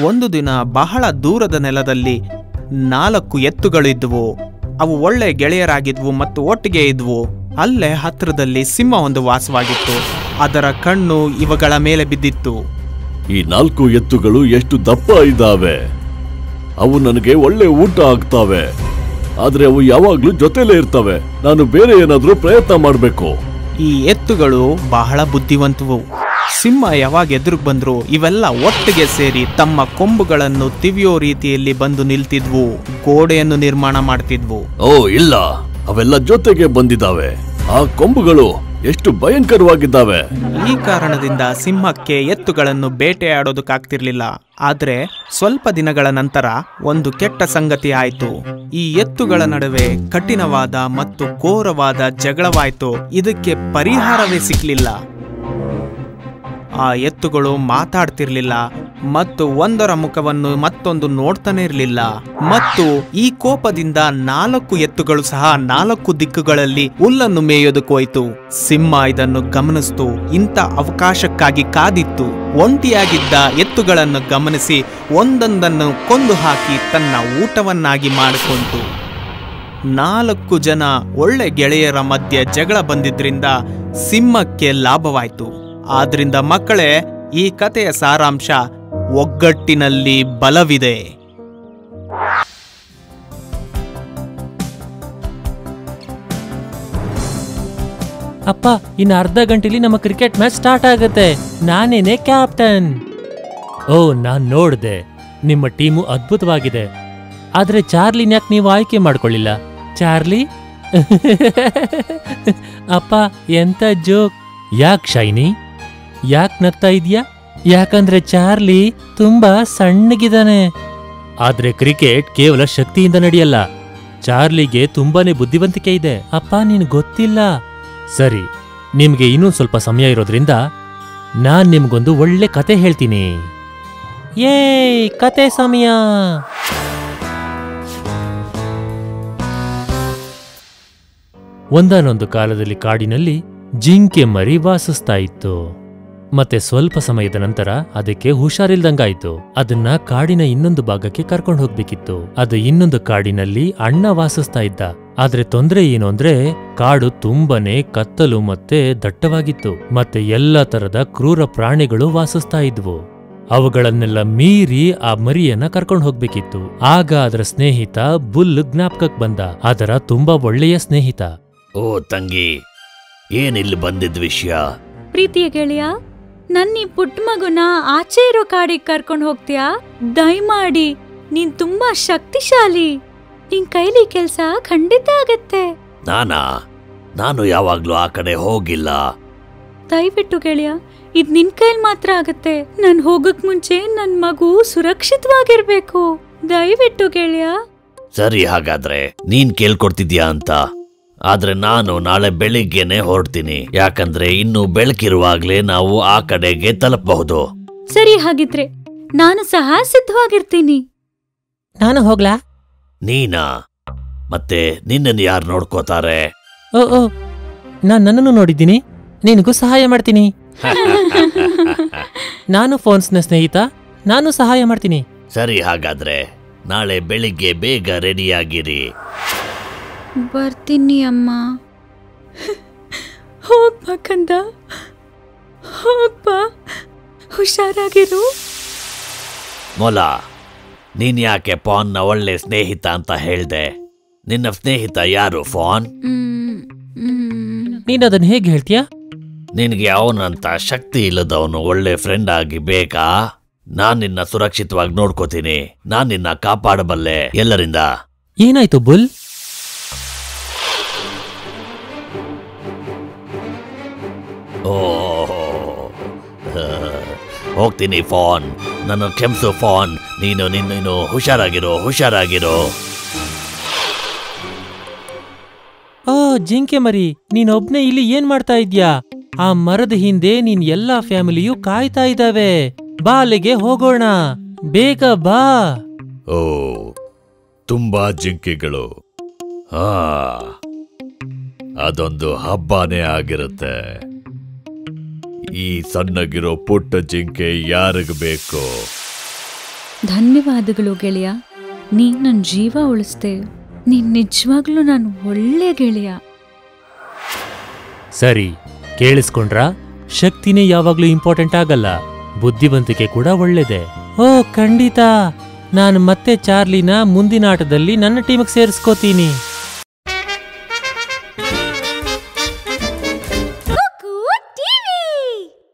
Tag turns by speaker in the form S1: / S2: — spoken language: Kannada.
S1: ಒಂದು ದಿನ ಬಹಳ ದೂರದ ನೆಲದಲ್ಲಿ ನಾಲ್ಕು ಎತ್ತುಗಳಿದ್ವು ಅವು ಒಳ್ಳೆ ಗೆಳೆಯರಾಗಿದ್ವು ಮತ್ತು ಒಟ್ಟಿಗೆ ಇದ್ವು ಅಲ್ಲೇ ಹತ್ತಿರದಲ್ಲಿ ಸಿಂಹ ಒಂದು ವಾಸವಾಗಿತ್ತು ಅದರ ಕಣ್ಣು ಇವುಗಳ ಮೇಲೆ ಬಿದ್ದಿತ್ತು
S2: ಈ ನಾಲ್ಕು ಎತ್ತುಗಳು ಎಷ್ಟು ದಪ್ಪ ಇದ್ದಾವೆ ಅವು ನನಗೆ ಒಳ್ಳೆ ಊಟ ಆಗ್ತಾವೆ ಆದ್ರೆ ಅವು ಯಾವಾಗ್ಲೂ ಜೊತೆಲೇ ಇರ್ತವೆ ನಾನು ಬೇರೆ ಏನಾದ್ರೂ ಪ್ರಯತ್ನ ಮಾಡ್ಬೇಕು
S1: ಈ ಎತ್ತುಗಳು ಬಹಳ ಬುದ್ಧಿವಂತವು ಸಿಂಹ ಯಾವಾಗ ಎದುರು ಬಂದ್ರು ಇವೆಲ್ಲ ಒಟ್ಟಿಗೆ ಸೇರಿ ತಮ್ಮ ಕೊಂಬುಗಳನ್ನು ತಿವಿಯೋ ರೀತಿಯಲ್ಲಿ ಬಂದು ನಿಲ್ತಿದ್ವು ಗೋಡೆಯನ್ನು ನಿರ್ಮಾಣ ಮಾಡ್ತಿದ್ವು
S2: ಓ ಇಲ್ಲ ಅವೆಲ್ಲ ಜೊತೆಗೆ ಬಂದಿದ್ದಾವೆ ಆ ಕೊಂಬುಗಳು ಎಷ್ಟು ಭಯಂಕರವಾಗಿದ್ದಾವೆ
S1: ಈ ಕಾರಣದಿಂದ ಸಿಂಹಕ್ಕೆ ಎತ್ತುಗಳನ್ನು ಬೇಟೆಯಾಡೋದಕ್ಕಾಗ್ತಿರ್ಲಿಲ್ಲ ಆದ್ರೆ ಸ್ವಲ್ಪ ದಿನಗಳ ನಂತರ ಒಂದು ಕೆಟ್ಟ ಸಂಗತಿ ಆಯ್ತು ಈ ಎತ್ತುಗಳ ನಡುವೆ ಕಠಿಣವಾದ ಮತ್ತು ಘೋರವಾದ ಜಗಳವಾಯ್ತು ಇದಕ್ಕೆ ಪರಿಹಾರವೇ ಸಿಕ್ಲಿಲ್ಲ ಆ ಎತ್ತುಗಳು ಮಾತಾಡ್ತಿರ್ಲಿಲ್ಲ ಮತ್ತು ಒಂದರ ಮುಖವನ್ನು ಮತ್ತೊಂದು ನೋಡ್ತಾನೆ ಇರಲಿಲ್ಲ ಮತ್ತು ಈ ಕೋಪದಿಂದ ನಾಲ್ಕು ಎತ್ತುಗಳು ಸಹ ನಾಲ್ಕು ದಿಕ್ಕುಗಳಲ್ಲಿ ಹುಲ್ಲನ್ನು ಮೇಯೋದಕ್ಕೋಯ್ತು ಸಿಂಹ ಇದನ್ನು ಗಮನಿಸ್ತು ಇಂಥ ಅವಕಾಶಕ್ಕಾಗಿ ಕಾದಿತ್ತು ಒಂಟಿಯಾಗಿದ್ದ ಎತ್ತುಗಳನ್ನು ಗಮನಿಸಿ ಒಂದೊಂದನ್ನು ಕೊಂದು ಹಾಕಿ ತನ್ನ ಊಟವನ್ನಾಗಿ ಮಾಡಿಕೊಂತು ನಾಲ್ಕು ಜನ ಒಳ್ಳೆ ಗೆಳೆಯರ ಮಧ್ಯೆ ಜಗಳ ಬಂದಿದ್ರಿಂದ ಸಿಂಹಕ್ಕೆ ಲಾಭವಾಯ್ತು ಆದ್ರಿಂದ ಮಕ್ಕಳೇ ಈ ಕಥೆಯ ಸಾರಾಂಶ ಒಗ್ಗಟ್ಟಿನಲ್ಲಿ ಬಲವಿದೆ
S3: ಅಪ್ಪ ಇನ್ನು ಅರ್ಧ ಗಂಟೆಲಿ ನಮ್ಮ ಕ್ರಿಕೆಟ್ ಮ್ಯಾಚ್ ಸ್ಟಾರ್ಟ್ ಆಗುತ್ತೆ ನಾನೇನೆ ಕ್ಯಾಪ್ಟನ್ ಓ ನಾನ್ ನೋಡ್ದೆ ನಿಮ್ಮ ಟೀಮು ಅದ್ಭುತವಾಗಿದೆ ಆದ್ರೆ ಚಾರ್ಲಿನ್ ಯಾಕೆ ನೀವು ಆಯ್ಕೆ ಮಾಡ್ಕೊಳ್ಳಿಲ್ಲ ಚಾರ್ಲಿ ಅಪ್ಪ ಎಂತ ಜೋಕ್ ಯಾಕ್ ಶೈನಿ ಯಾಕ್ ನಗ್ತಾ ಇದ್ಯಾ ಯಾಕಂದ್ರೆ ಚಾರ್ಲಿ ತುಂಬಾ ಸಣ್ಣಗಿದಾನೆ ಆದ್ರೆ ಕ್ರಿಕೆಟ್ ಕೇವಲ ಶಕ್ತಿಯಿಂದ ನಡೆಯಲ್ಲ ಚಾರ್ಲಿಗೆ ತುಂಬಾನೇ ಬುದ್ಧಿವಂತಿಕೆ ಇದೆ ಅಪ್ಪ ನೀನ್ ಗೊತ್ತಿಲ್ಲ ಸರಿ ನಿಮ್ಗೆ ಇನ್ನೊಂದ್ ಸ್ವಲ್ಪ ಸಮಯ ಇರೋದ್ರಿಂದ ನಾನ್ ನಿಮ್ಗೊಂದು ಒಳ್ಳೆ ಕತೆ ಹೇಳ್ತೀನಿ ಏ ಕತೆ ಸಮಯ ಒಂದಾನೊಂದು ಕಾಲದಲ್ಲಿ ಕಾಡಿನಲ್ಲಿ ಜಿಂಕೆ ಮರಿ ವಾಸಿಸ್ತಾ ಇತ್ತು ಮತ್ತೆ ಸ್ವಲ್ಪ ಸಮಯದ ನಂತರ ಅದಕ್ಕೆ ಹುಷಾರಿಲ್ದಂಗಾಯ್ತು ಅದನ್ನ ಕಾಡಿನ ಇನ್ನೊಂದು ಭಾಗಕ್ಕೆ ಕರ್ಕೊಂಡು ಹೋಗ್ಬೇಕಿತ್ತು ಅದು ಇನ್ನೊಂದು ಕಾಡಿನಲ್ಲಿ ಅಣ್ಣ ವಾಸಿಸ್ತಾ ಇದ್ದ ಆದ್ರೆ ತೊಂದ್ರೆ ಏನು ಅಂದ್ರೆ ಕಾಡು ತುಂಬಾನೇ ಕತ್ತಲು ಮತ್ತೆ ದಟ್ಟವಾಗಿತ್ತು ಮತ್ತೆ ಎಲ್ಲ ತರದ ಕ್ರೂರ ಪ್ರಾಣಿಗಳು ವಾಸಿಸ್ತಾ ಇದ್ವು ಅವುಗಳನ್ನೆಲ್ಲ ಮೀರಿ ಆ ಮರಿಯನ್ನ ಕರ್ಕೊಂಡು ಹೋಗ್ಬೇಕಿತ್ತು ಆಗ ಅದರ ಸ್ನೇಹಿತ ಬುಲ್ ಜ್ಞಾಪಕಕ್ ಬಂದ ಅದರ ತುಂಬಾ ಒಳ್ಳೆಯ ಸ್ನೇಹಿತ
S2: ಓ ತಂಗಿ ಏನಿಲ್ಲಿ ಬಂದಿದ್ ವಿಷಯ
S4: ಪ್ರೀತಿಯ ಗೆಳೆಯ ನನ್ನ ಈ ಪುಟ್ಟ ಮಗುನ ಆಚೆ ಇರೋ ಕಾಡಿಗೆ ಕರ್ಕೊಂಡು ಹೋಗ್ತೀಯಾ ದಯಮಾಡಿ ನೀನ್ ತುಂಬಾ ಶಕ್ತಿಶಾಲಿ ನಿನ್ ಕೈಲಿ ಕೆಲ್ಸ ಖಂಡಿತ ಆಗತ್ತೆ
S2: ನಾನಾ ನಾನು ಯಾವಾಗ್ಲೂ ಆ ಕಡೆ ಹೋಗಿಲ್ಲ
S4: ದಯವಿಟ್ಟು ಗೆಳೆಯ ಇದ್ ನಿನ್ ಕೈಲ್ ಮಾತ್ರ ಆಗತ್ತೆ ನಾನ್ ಹೋಗಕ್ ಮುಂಚೆ ನನ್ ಮಗು ಸುರಕ್ಷಿತವಾಗಿರ್ಬೇಕು ದಯವಿಟ್ಟು ಗೆಳೆಯ
S2: ಸರಿ ಹಾಗಾದ್ರೆ ನೀನ್ ಕೇಳ್ಕೊಡ್ತಿದ್ಯಾ ಅಂತ ಆದ್ರೆ ನಾನು ನಾಳೆ ಬೆಳಿಗ್ಗೆನೆ ಹೊರಡ್ತೀನಿ ಯಾಕಂದ್ರೆ ಇನ್ನು ಬೆಳಕಿರುವಾಗ್ಲೇ ನಾವು ಆ ಕಡೆಗೆ ತಲುಪಬಹುದು
S4: ಸರಿ ಹಾಗಿದ್ರೆ ನಾನು ಸಹ ಸಿದ್ಧವಾಗಿರ್ತೀನಿ
S3: ನಾನು ಹೋಗ್ಲಾ
S2: ನೀನಾ ಮತ್ತೆ ನಿನ್ನನ್ನು ಯಾರು ನೋಡ್ಕೋತಾರೆ
S3: ಓ ಓ ನಾನ್ ನನ್ನನ್ನು ನೋಡಿದ್ದೀನಿ ನಿನಗೂ ಸಹಾಯ ಮಾಡ್ತೀನಿ ನಾನು ಫೋನ್ಸ್ನ ಸ್ನೇಹಿತ ನಾನು ಸಹಾಯ ಮಾಡ್ತೀನಿ
S2: ಸರಿ ಹಾಗಾದ್ರೆ ನಾಳೆ ಬೆಳಿಗ್ಗೆ ಬೇಗ ರೆಡಿಯಾಗಿರಿ
S4: ಬರ್ತೀನಿ ಅಮ್ಮ ಹೋಗ್ಬಾ ಕಂದ ಹೋಗ್ಬಾ ಹುಷಾರಾಗಿರು
S2: ಮೊಲ ನೀನ್ ಯಾಕೆ ಫಾನ್ನ ಒಳ್ಳೆ ಸ್ನೇಹಿತ ಅಂತ ಹೇಳ್ದೆ ನಿನ್ನ ಸ್ನೇಹಿತ ಯಾರು ಫಾನ್
S4: ಹ್ಮ್, ಹ್ಮ್.
S3: ನೀನ್ ಅದನ್ನ ಹೇಗೆ ಹೇಳ್ತೀಯಾ
S2: ನಿನಗೆ ಅವನಂತ ಶಕ್ತಿ ಇಲ್ಲದವನು ಒಳ್ಳೆ ಫ್ರೆಂಡ್ ಆಗಿ ಬೇಕಾ ನಾನ್ ನಿನ್ನ ಸುರಕ್ಷಿತವಾಗಿ ನೋಡ್ಕೋತೀನಿ ನಾನ್ ನಿನ್ನ ಕಾಪಾಡಬಲ್ಲೆ ಎಲ್ಲರಿಂದ
S3: ಏನಾಯ್ತು ಬುಲ್
S2: ಓ ಆ, ಹೋಗ್ತೀನಿ ಫಾನ್ ನನ್ನ ಕ್ಷಮಿಸು ಫಾನ್ ನೀನು ನಿನ್ನ ಹುಷಾರಾಗಿರೋ ಹುಷಾರಾಗಿರೋ
S3: ಓ ಜಿಂಕೆ ಮರಿ ನೀನೊಬ್ನೇ ಇಲ್ಲಿ ಏನ್ ಮಾಡ್ತಾ ಇದ್ಯಾ ಆ ಮರದ ಹಿಂದೆ ನೀನ್ ಎಲ್ಲಾ ಫ್ಯಾಮಿಲಿಯು ಕಾಯ್ತಾ ಇದ್ದಾವೆ ಬಾ ಅಲ್ಲಿಗೆ ಹೋಗೋಣ ಬೇಗ ಬಾ
S2: ಓ ತುಂಬಾ ಜಿಂಕೆಗಳು ಹಾ ಅದೊಂದು ಹಬ್ಬನೇ ಆಗಿರುತ್ತೆ ಈ ಸಣ್ಣಗಿರೋ ಪುಟ್ಟ ಜಿಂಕೆ ಯಾರಿಗ್ ಬೇಕು
S4: ಧನ್ಯವಾದಗಳು ಗೆಳೆಯ ನೀನ್ ನನ್ನ ಜೀವ ಉಳಿಸ್ದೆ ನೀನ್ ನಿಜವಾಗ್ಲೂ ನಾನು ಒಳ್ಳೆ ಗೆಳೆಯ
S3: ಸರಿ ಕೇಳಿಸ್ಕೊಂಡ್ರಾ ಶಕ್ತಿನೇ ಯಾವಾಗ್ಲೂ ಇಂಪಾರ್ಟೆಂಟ್ ಆಗಲ್ಲ ಬುದ್ಧಿವಂತಿಕೆ ಕೂಡ ಒಳ್ಳೇದೆ ಓ ಖಂಡಿತ ನಾನು ಮತ್ತೆ ಚಾರ್ಲಿನ ಮುಂದಿನ ಆಟದಲ್ಲಿ ನನ್ನ ಟೀಮಿಗೆ ಸೇರಿಸ್ಕೋತೀನಿ